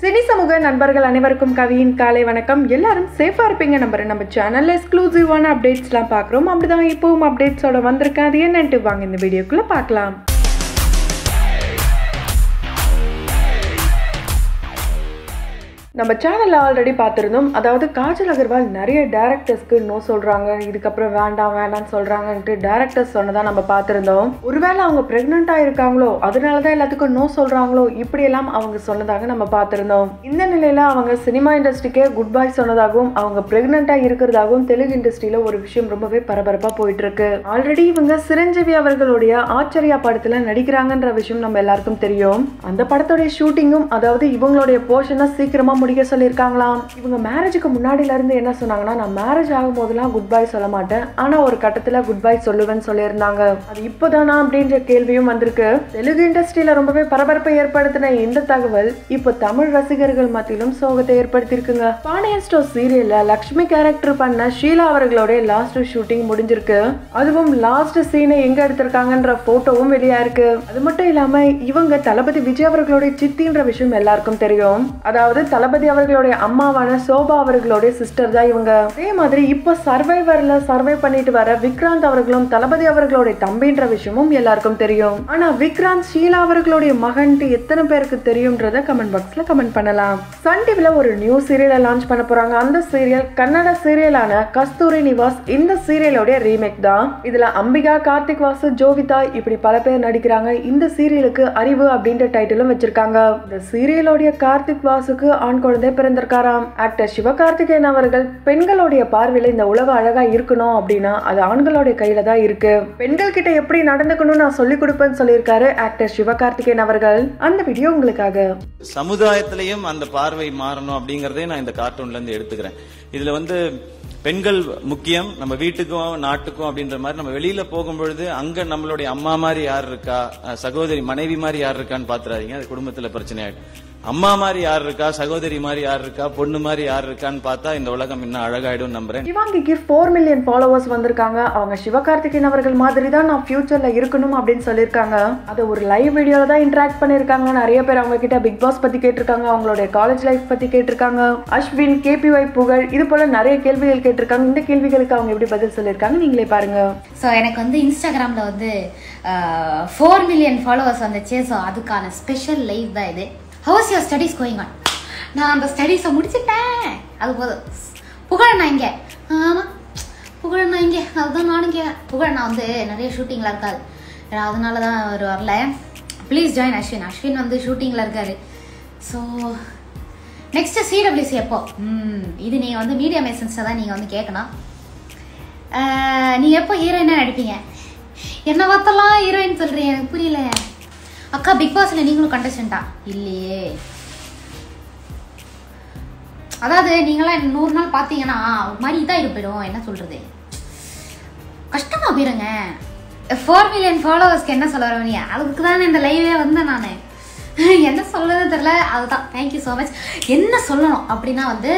cine சமூக நண்பர்கள் அனைவருக்கும் கவியின் காலை வணக்கம் எல்லாரும் சேஃபாக இருப்பீங்க நம்புறேன் நம்ம சேனலில் எக்ஸ்க்ளூசிவான அப்டேட்ஸ்லாம் பார்க்குறோம் அப்படிதான் இப்போவும் அப்டேட்ஸோட வந்திருக்கேன் அது என்னன்ட்டு வாங்க இந்த வீடியோக்குள்ளே பார்க்கலாம் நம்ம சேனலில் ஆல்ரெடி பார்த்துருந்தோம் அதாவது காஜல் அகர்வால் நிறைய டேரக்டர்ஸ்க்கு நோ சொல்கிறாங்க இதுக்கப்புறம் வேண்டாம் வேண்டாம்னு சொல்கிறாங்கன்ட்டு டேரக்டர்ஸ் சொன்னதாக நம்ம பார்த்துருந்தோம் ஒருவேளை அவங்க ப்ரெக்னெண்ட்டாக இருக்காங்களோ அதனால தான் எல்லாத்துக்கும் நோ சொல்கிறாங்களோ இப்படியெல்லாம் அவங்க சொன்னதாக நம்ம பார்த்துருந்தோம் இந்த நிலையில் அவங்க சினிமா இண்டஸ்ட்ரிக்கே குட் பை சொன்னதாகவும் அவங்க ப்ரெக்னெண்ட்டாக இருக்கிறதாகவும் தெலுங்கு இண்டஸ்ட்ரியில் ஒரு விஷயம் ரொம்பவே பரபரப்பாக போயிட்டு இருக்கு ஆல்ரெடி இவங்க சிரஞ்சீவி அவர்களுடைய ஆச்சரியா படத்தில் நடிக்கிறாங்கன்ற விஷயம் நம்ம எல்லாருக்கும் தெரியும் அந்த படத்துடைய ஷூட்டிங்கும் அதாவது இவங்களுடைய போர்ஷனை சீக்கிரமா முடிக்க சொல்லியிருக்காங்களாம் இவங்க மேரேஜுக்கு முன்னாடில இருந்து என்ன சொன்னாங்கன்னா நான் மேரேஜ் ஆகும் போதெல்லாம் குட் பை சொல்ல மாட்டேன் ஆனா ஒரு கட்டத்துல குட் பை சொல்லுவேன்னு சொல்லியிருந்தாங்க அது இப்போதானா அப்படின்ற கேள்வியும் வந்திருக்கு தெலுங்கு இண்டஸ்ட்ரியில ரொம்பவே பரபரப்பை ஏற்படுத்தின இந்த தகவல் இப்போ தமிழ் ரசிகர்கள் மத்தியிலும் சோகத்தை ஏற்படுத்தியிருக்குங்க பாண்டியன் ஸ்டோர் சீரியல்ல லக்ஷ்மி கேரக்டர் பண்ண ஷீலா அவர்களுடைய லாஸ்ட் ஷூட்டிங் முடிஞ்சிருக்கு அதுவும் லாஸ்ட் சீனை எங்க எடுத்திருக்காங்கன்ற போட்டோவும் வெளியா இருக்கு அது மட்டும் இல்லாம இவங்க தளபதி விஜய் அவர்களுடைய சித்தின்ற விஷயம் எல்லாருக்கும் தெரியும் அதாவது தளபதி அவர்களுடைய அம்மாவான சோபா அவர்களுடைய சிஸ்டர் தான் இவங்க அதே மாதிரி இப்போ சர்வைவர்ல சர்வை பண்ணிட்டு வர விக்ராந்த் அவர்களும் தளபதி அவர்களுடைய தம்பின்ற விஷயமும் எல்லாருக்கும் தெரியும் ஆனா விக்ராந்த் ஷீலா அவர்களுடைய மகன்ட்டு எத்தனை பேருக்கு தெரியும்ன்றத கமெண்ட் பாக்ஸ்ல கமெண்ட் பண்ணலாம் சன் டிவில ஒரு நியூ சீரியலை லான்ச் பண்ண போறாங்க அந்த சீரியல் கன்னட சீரியலான கஸ்தூரி நிவாஸ் இந்த சீரியலோட ரீமேக் தான் இதுல அம்பிகா கார்த்திக் வாசு ஜோவிதா இப்படி பல பேர் நடிக்கிறாங்க இந்த சீரியலுக்கு அறிவு அப்படின்ற டைட்டிலும் வச்சிருக்காங்க இந்த சீரியலோடைய கார்த்திக் வாசுக்கு ஆண் குழந்தை பிறந்திருக்காராம் ஆக்டர் சிவகார்த்திகேயன் அவர்கள் பெண்களுடைய பார்வையில இந்த உலகம் அழகா இருக்கணும் அப்படின்னா அது ஆண்களுடைய கையில தான் இருக்கு பெண்கள் கிட்ட எப்படி நடந்துக்கணும்னு நான் சொல்லி கொடுப்பேன்னு சொல்லியிருக்காரு ஆக்டர் சிவகார்த்திகேயன் அவர்கள் அந்த வீடியோ உங்களுக்காக சமுதாயத்திலையும் அந்த பார்வை மாறணும் அப்படிங்கறதே நான் இந்த கார்ட்டூன்ல இருந்து எடுத்துக்கிறேன் இதுல வந்து பெண்கள் முக்கியம் நம்ம வீட்டுக்கும் நாட்டுக்கும் அப்படின்ற மாதிரி நம்ம வெளியில போகும்பொழுது அங்க நம்மளுடைய அம்மா மாதிரி யார் இருக்கா அஹ் சகோதரி மனைவி மாதிரி யார் இருக்கான்னு பாத்துறாதீங்க அது குடும்பத்துல பிரச்சனை ஆயிடும் அம்மா மாதிரி யார் இருக்கா சகோதரி மாதிரி யார் இருக்கா பொண்ணு மாதிரி யார் இருக்கான்னு பார்த்தா இந்த உலகம் இன்னும் அழகாயிடும் நம்புறேன் சிவாங்கிக்கு ஃபோர் மில்லியன் ஃபாலோவர்ஸ் வந்திருக்காங்க அவங்க சிவகார்த்திகேயன் அவர்கள் மாதிரி தான் நான் ஃபியூச்சர்ல இருக்கணும் அப்படின்னு சொல்லியிருக்காங்க அதை ஒரு லைவ் வீடியோல தான் இன்டராக்ட் பண்ணியிருக்காங்க நிறைய பேர் அவங்க கிட்ட பிக் பாஸ் பத்தி கேட்டிருக்காங்க அவங்களுடைய காலேஜ் லைஃப் பத்தி கேட்டிருக்காங்க அஸ்வின் கேபிஒய் புகழ் இது போல நிறைய கேள்விகள் கேட்டிருக்காங்க இந்த கேள்விகளுக்கு அவங்க எப்படி பதில் சொல்லியிருக்காங்க நீங்களே பாருங்க ஸோ எனக்கு வந்து இன்ஸ்டாகிராமில் வந்து ஃபோர் மில்லியன் ஃபாலோவர்ஸ் வந்துச்சு ஸோ அதுக்கான ஸ்பெஷல் லைவ் தான் இது how's your studies going on நான் அந்த ஸ்டடீஸை முடிச்சிட்டேன் அது போதும் புகழண்ணா இங்கே ஆமாம் புகழண்ணா இங்கே அதுதான் நானும் கே புகழண்ணா வந்து நிறைய ஷூட்டிங்கில் இருக்காது ஏன்னா அதனால தான் அவர் வரல ப்ளீஸ் ஜாயின் அஸ்வின் அஸ்வின் வந்து ஷூட்டிங்கில் இருக்காரு ஸோ நெக்ஸ்ட் சிடபிள்யூசி எப்போ ம் இது நீங்கள் வந்து மீடியா மெசன்ஸை தான் நீங்கள் வந்து கேட்கணும் ஆஹ், நீங்க எப்போ ஹீரோயினா நடிப்பீங்க என்ன பார்த்தலாம் ஹீரோயின் சொல்றீங்க எனக்கு புரியல அக்கா பிக் பாஸ்ல நீங்களும் கண்டஸ்டண்டா இல்லையே அதாவது நீங்களாம் நூறு நாள் பார்த்தீங்கன்னா ஒரு மாதிரி இதாக போயிடும் என்ன சொல்றது கஷ்டமா போயிருங்க ஃபோர் மில்லியன் ஃபாலோவர்ஸ்க்கு என்ன சொல்ல வரீங்க அதுக்கு தானே இந்த லைவே வந்தேன் நான் என்ன சொல்றதுன்னு தெரியல அதுதான் தேங்க்யூ ஸோ மச் என்ன சொல்லணும் அப்படின்னா வந்து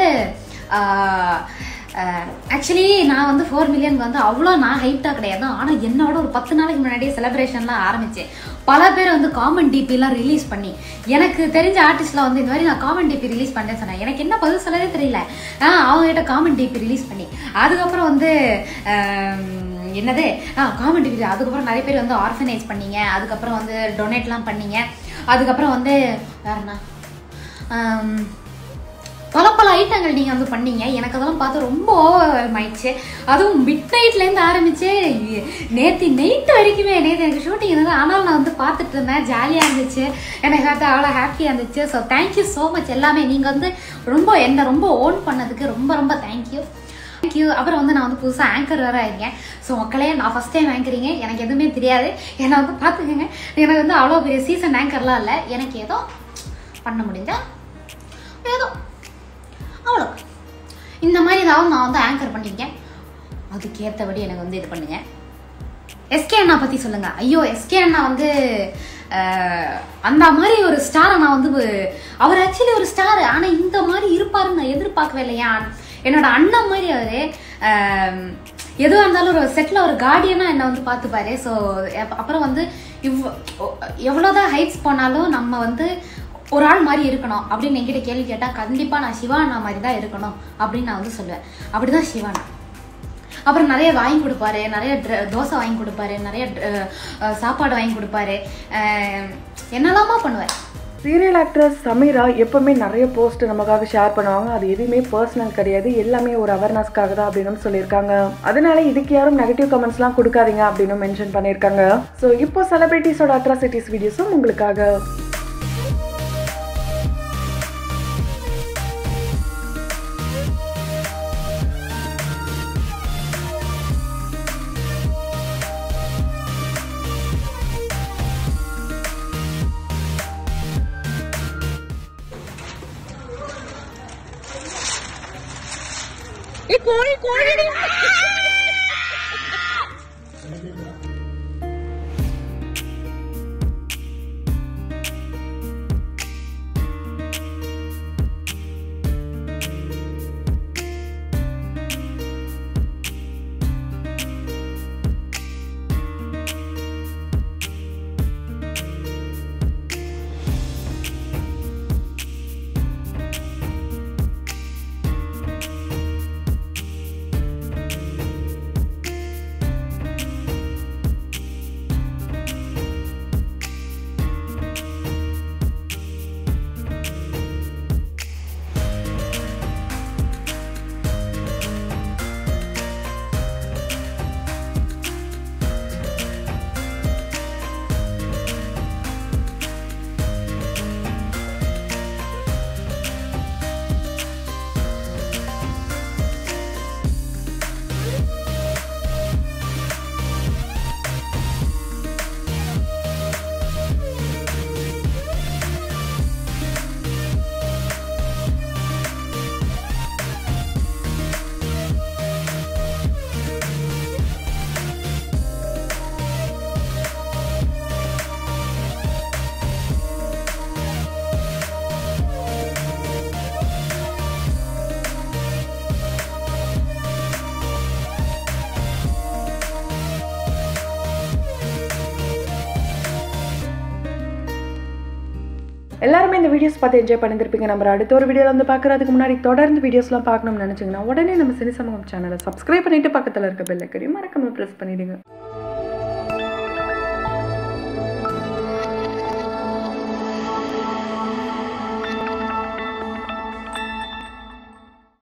ஆக்சுவலி நான் வந்து ஃபோர் மில்லியன் வந்து அவ்வளோ நான் ஹைட்டாக கிடையாது ஆனால் என்னோட ஒரு பத்து நாளைக்கு முன்னாடியே செலிப்ரேஷன்லாம் ஆரம்பிச்சேன் பல பேர் வந்து காமன் டிபிலாம் ரிலீஸ் பண்ணி எனக்கு தெரிஞ்ச ஆர்டிஸ்ட்லாம் வந்து இந்த மாதிரி நான் காமன் டிபி ரிலீஸ் பண்ணேன்னு சொன்னேன் எனக்கு என்ன பதில் சொல்லவே தெரியல ஆ அவங்ககிட்ட காமன் டிபி ரிலீஸ் பண்ணி அதுக்கப்புறம் வந்து ஆம், என்னது ஆ காமன் டிவி அதுக்கப்புறம் நிறைய பேர் வந்து ஆர்ஃபனைஸ் பண்ணீங்க அதுக்கப்புறம் வந்து டொனேட்லாம் பண்ணீங்க அதுக்கப்புறம் வந்து வேற என்ன ஆம், பல பல ஐட்டங்கள் நீங்கள் வந்து பண்ணீங்க எனக்கு அதெல்லாம் பார்த்து ரொம்ப ஓவர் ஆயிடுச்சு அதுவும் மிட் நைட்லேருந்து ஆரம்பிச்சு நேற்று நைட்டு வரைக்குமே நேற்று எனக்கு ஷூட்டிங் இருந்தது ஆனால் நான் வந்து பார்த்துட்டு இருந்தேன் ஜாலியாக இருந்துச்சு எனக்கு வந்து அவ்வளோ ஹாப்பியாக இருந்துச்சு ஸோ தேங்க்யூ ஸோ மச் எல்லாமே நீங்கள் வந்து ரொம்ப என்னை ரொம்ப ஓன் பண்ணதுக்கு ரொம்ப ரொம்ப தேங்க்யூ தேங்க்யூ அப்புறம் வந்து நான் வந்து புதுசாக ஆங்கர் வேறு ஆயிருக்கேன் ஸோ மக்களே நான் ஃபஸ்ட் டைம் ஆங்கரிங்க எனக்கு எதுவுமே தெரியாது என்னை வந்து பார்த்துக்கோங்க எனக்கு வந்து அவ்வளோ பெரிய சீசன் ஆங்கர்லாம் இல்லை எனக்கு ஏதோ பண்ண முடிஞ்சா ஏதோ அவ்வளோ இந்த மாதிரி ஏதாவது நான் வந்து ஆங்கர் பண்ணியிருக்கேன் அதுக்கேற்றபடி எனக்கு வந்து இது பண்ணுங்க எஸ்கே அண்ணா பற்றி சொல்லுங்க ஐயோ எஸ்கே அண்ணா வந்து அஹ், அந்த மாதிரி ஒரு ஸ்டாரை நான் வந்து அவர் ஆக்சுவலி ஒரு ஸ்டார் ஆனால் இந்த மாதிரி இருப்பாருன்னு நான் எதிர்பார்க்கவே இல்லையா என்னோட அண்ணன் மாதிரி அவர் எதுவாக இருந்தாலும் ஒரு செட்டில் ஒரு கார்டியனாக என்னை வந்து பார்த்துப்பாரு ஸோ அப்புறம் வந்து இவ் எவ்வளோதான் ஹைட்ஸ் போனாலும் நம்ம வந்து ஒரு ஆள் மாதிரி இருக்கணும் அப்படின்னு என்கிட்ட கேள்வி கேட்டால் கண்டிப்பாக நான் சிவானா மாதிரி தான் இருக்கணும் அப்படின்னு நான் வந்து சொல்லுவேன் அப்படிதான் சிவானா அப்புறம் நிறைய வாங்கி கொடுப்பாரு நிறைய dre- தோசை வாங்கி கொடுப்பாரு நிறைய dre- அஹ் சாப்பாடு வாங்கி கொடுப்பாரு அஹ் என்னெல்லாமா பண்ணுவார் சீரியல் ஆக்ட்ரஸ் சமீரா எப்பவுமே நிறைய போஸ்ட் நமக்காக ஷேர் பண்ணுவாங்க அது எதுவுமே பர்சனல் கிடையாது எல்லாமே ஒரு அவேர்னஸ்க்காக தான் அப்படின்னு சொல்லியிருக்காங்க அதனால இதுக்கு யாரும் நெகட்டிவ் கமெண்ட்ஸ்லாம் கொடுக்காதீங்க அப்படின்னு மென்ஷன் பண்ணியிருக்காங்க ஸோ இப்போ செலிபிரிட்டிஸோட அட்ராசிட்டிஸ் வீடியோஸும் உங்களுக்காக எல்லாருமே இந்த வீடியோஸ் பார்த்து என்ஜாய் பண்ணியிருப்பீங்க நம்ம அடுத்த ஒரு வீடியோவில் வந்து பார்க்குறதுக்கு முன்னாடி தொடர்ந்து வீடியோஸ்லாம் பார்க்கணும்னு நினச்சிங்கன்னா உடனே நம்ம சினி சமூகம் சேனலை சப்ஸ்கிரைப் பண்ணிட்டு பக்கத்தில் இருக்க பெல் ஐக்கனையும் மறக்காம ப்ரெஸ் பண்ணிடுங்க